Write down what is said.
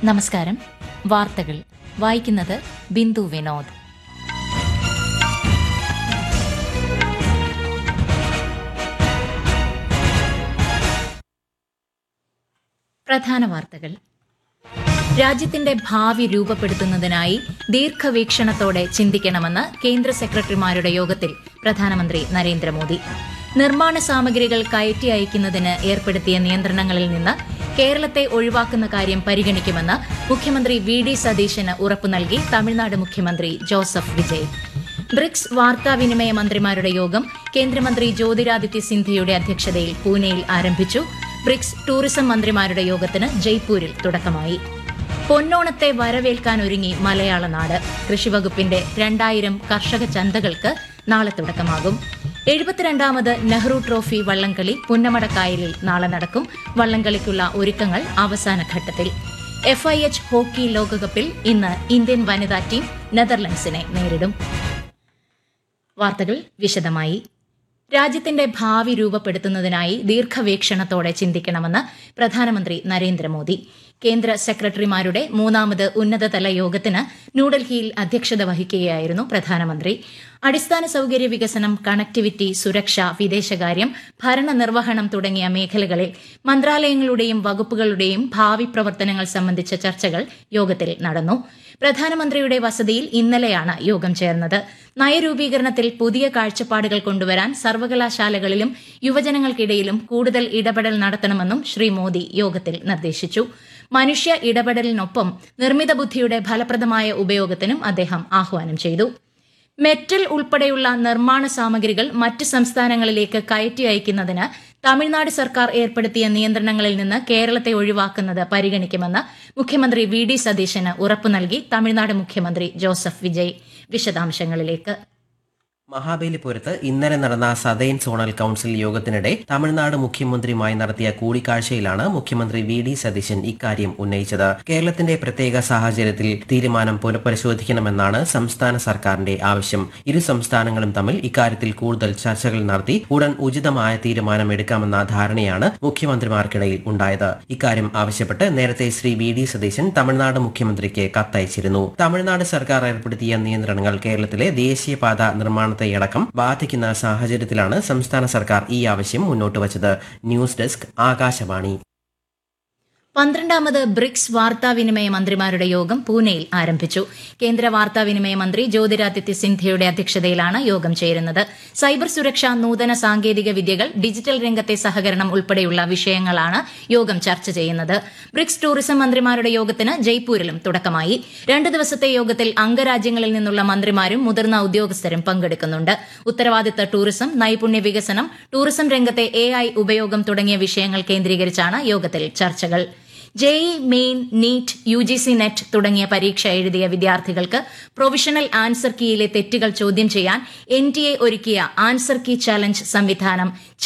നമസ്കാരം വാർത്തകൾ വായിക്കുന്നത് ബിന്ദു വിനോദ് പ്രധാന വാർത്തകൾ രാജ്യത്തിന്റെ ഭാവി രൂപപ്പെടുത്തുന്നതിനായി ദീർഘവീക്ഷണത്തോടെ ചിന്തിക്കണമെന്ന് കേന്ദ്ര സെക്രട്ടറിമാരുടെ യോഗത്തിൽ പ്രധാനമന്ത്രി നരേന്ദ്രമോദി നിർമ്മാണ സാമഗ്രികൾ കയറ്റി അയക്കുന്നതിന് ഏർപ്പെടുത്തിയ നിയന്ത്രണങ്ങളിൽ നിന്ന് കേരളത്തെ ഒഴിവാക്കുന്ന കാര്യം പരിഗണിക്കുമെന്ന് മുഖ്യമന്ത്രി വി ഡി സതീശന് ഉറപ്പു നൽകി തമിഴ്നാട് മുഖ്യമന്ത്രി ജോസഫ് വിജയ് ബ്രിക്സ് വാർത്താവിനിമയ മന്ത്രിമാരുടെ യോഗം കേന്ദ്രമന്ത്രി ജ്യോതിരാദിത്യ സിന്ധ്യയുടെ അധ്യക്ഷതയിൽ പൂനെയിൽ ആരംഭിച്ചു ബ്രിക്സ് ടൂറിസം മന്ത്രിമാരുടെ യോഗത്തിന് ജയ്പൂരിൽ തുടക്കമായി പൊന്നോണത്തെ വരവേൽക്കാനൊരുങ്ങി മലയാള നാട് കൃഷിവകുപ്പിന്റെ രണ്ടായിരം കർഷക ചന്തകൾക്ക് നാളെ തുടക്കമാകും എഴുപത്തിരണ്ടാമത് നെഹ്റു ട്രോഫി വള്ളംകളി പുന്നമടക്കായലിൽ നാളെ നടക്കും വള്ളംകളിക്കുള്ള ഒരുക്കങ്ങൾ അവസാന ഘട്ടത്തിൽ എഫ് ഐ എച്ച് ഹോക്കി ലോകകപ്പിൽ ഇന്ന് ഇന്ത്യൻ വനിതാ ടീം നെതർലൻഡ്സിനെ നേരിടും വാർത്തകൾ വിശദമായി രാജ്യത്തിന്റെ ഭാവി രൂപപ്പെടുത്തുന്നതിനായി ദീർഘവീക്ഷണത്തോടെ ചിന്തിക്കണമെന്ന് പ്രധാനമന്ത്രി നരേന്ദ്രമോദി കേന്ദ്ര സെക്രട്ടറിമാരുടെ മൂന്നാമത് ഉന്നതതല യോഗത്തിന് ന്യൂഡൽഹിയിൽ അധ്യക്ഷത വഹിക്കുകയായിരുന്നു പ്രധാനമന്ത്രി അടിസ്ഥാന സൌകര്യ വികസനം കണക്ടിവിറ്റി സുരക്ഷ വിദേശകാര്യം ഭരണനിർവഹണം തുടങ്ങിയ മേഖലകളിൽ മന്ത്രാലയങ്ങളുടെയും വകുപ്പുകളുടെയും ഭാവി പ്രവർത്തനങ്ങൾ സംബന്ധിച്ച ചർച്ചകൾ യോഗത്തിൽ നടന്നു പ്രധാനമന്ത്രിയുടെ വസതിയിൽ ഇന്നലെയാണ് യോഗം ചേർന്നത് നയരൂപീകരണത്തിൽ പുതിയ കാഴ്ചപ്പാടുകൾ കൊണ്ടുവരാൻ സർവകലാശാലകളിലും യുവജനങ്ങൾക്കിടയിലും കൂടുതൽ ഇടപെടൽ നടത്തണമെന്നും ശ്രീ മോദി യോഗത്തിൽ നിർദ്ദേശിച്ചു മനുഷ്യ ഇടപെടലിനൊപ്പം നിർമ്മിത ബുദ്ധിയുടെ ഫലപ്രദമായ ഉപയോഗത്തിനും അദ്ദേഹം ആഹ്വാനം ചെയ്തു മെറ്റൽ ഉൾപ്പെടെയുള്ള നിർമ്മാണ സാമഗ്രികൾ മറ്റ് സംസ്ഥാനങ്ങളിലേക്ക് കയറ്റി അയക്കുന്നതിന് തമിഴ്നാട് സർക്കാർ ഏർപ്പെടുത്തിയ നിയന്ത്രണങ്ങളിൽ നിന്ന് കേരളത്തെ ഒഴിവാക്കുന്നത് പരിഗണിക്കുമെന്ന് മുഖ്യമന്ത്രി വി ഡി സതീശന് ഉറപ്പു നൽകി തമിഴ്നാട് മുഖ്യമന്ത്രി ജോസഫ് വിജയ് വിശദാംശങ്ങളിലേക്ക് മഹാബലിപുരത്ത് ഇന്നലെ നടന്ന സതേൺ സോണൽ കൌൺസിൽ യോഗത്തിനിടെ തമിഴ്നാട് മുഖ്യമന്ത്രിയുമായി നടത്തിയ കൂടിക്കാഴ്ചയിലാണ് മുഖ്യമന്ത്രി വി ഡി സതീശൻ ഇക്കാര്യം ഉന്നയിച്ചത് കേരളത്തിന്റെ പ്രത്യേക സാഹചര്യത്തിൽ തീരുമാനം പുനഃപരിശോധിക്കണമെന്നാണ് സംസ്ഥാന സർക്കാരിന്റെ ആവശ്യം ഇരു സംസ്ഥാനങ്ങളും തമ്മിൽ ഇക്കാര്യത്തിൽ കൂടുതൽ ചർച്ചകൾ നടത്തി ഉടൻ ഉചിതമായ തീരുമാനം എടുക്കാമെന്ന ധാരണയാണ് മുഖ്യമന്ത്രിമാർക്കിടയിൽ ഉണ്ടായത് ഇക്കാര്യം ആവശ്യപ്പെട്ട് നേരത്തെ ശ്രീ വി ഡി സതീശൻ തമിഴ്നാട് മുഖ്യമന്ത്രിക്ക് കത്തയച്ചിരുന്നു തമിഴ്നാട് സർക്കാർ ഏർപ്പെടുത്തിയ നിയന്ത്രണങ്ങൾ കേരളത്തിലെ ദേശീയപാത നിർമ്മാണ നിർമ്മാണത്തെയടക്കം ബാധിക്കുന്ന സാഹചര്യത്തിലാണ് സംസ്ഥാന സർക്കാർ ഈ ആവശ്യം മുന്നോട്ട് വച്ചത് ന്യൂസ് ഡെസ്ക് ആകാശവാണി പന്ത്രണ്ടാമത് ബ്രിക്സ് വാർത്താവിനിമയ മന്ത്രിമാരുടെ യോഗം പൂനെയിൽ ആരംഭിച്ചു കേന്ദ്ര വാർത്താവിനിമയ മന്ത്രി ജ്യോതിരാദിത്യ സിന്ധ്യയുടെ അധ്യക്ഷതയിലാണ് യോഗം ചേരുന്നത് സൈബർ സുരക്ഷ നൂതന സാങ്കേതിക വിദ്യകൾ ഡിജിറ്റൽ രംഗത്തെ സഹകരണം ഉൾപ്പെടെയുള്ള വിഷയങ്ങളാണ് യോഗം ചർച്ച ചെയ്യുന്നത് ബ്രിക്സ് ടൂറിസം മന്ത്രിമാരുടെ യോഗത്തിന് ജയ്പൂരിലും തുടക്കമായി രണ്ട് ദിവസത്തെ യോഗത്തിൽ അംഗരാജ്യങ്ങളിൽ നിന്നുള്ള മന്ത്രിമാരും മുതിർന്ന ഉദ്യോഗസ്ഥരും പങ്കെടുക്കുന്നുണ്ട് ഉത്തരവാദിത്ത ടൂറിസം നൈപുണ്യ വികസനം ടൂറിസം രംഗത്തെ എ ഉപയോഗം തുടങ്ങിയ വിഷയങ്ങൾ കേന്ദ്രീകരിച്ചാണ് യോഗത്തിൽ ചർച്ചകൾ JEE Main NEET U G C NET തുടങ്ങിയ പരീക്ഷ എഴുതിയ വിദ്യാർത്ഥികൾക്ക് പ്രൊവിഷണൽ ആൻസർ കീയിലെ തെറ്റുകൾ ചോദ്യം ചെയ്യാൻ എൻ ടി എ ഒരുക്കിയ ആൻസർ കീ ചലഞ്ച് സംവിധാനം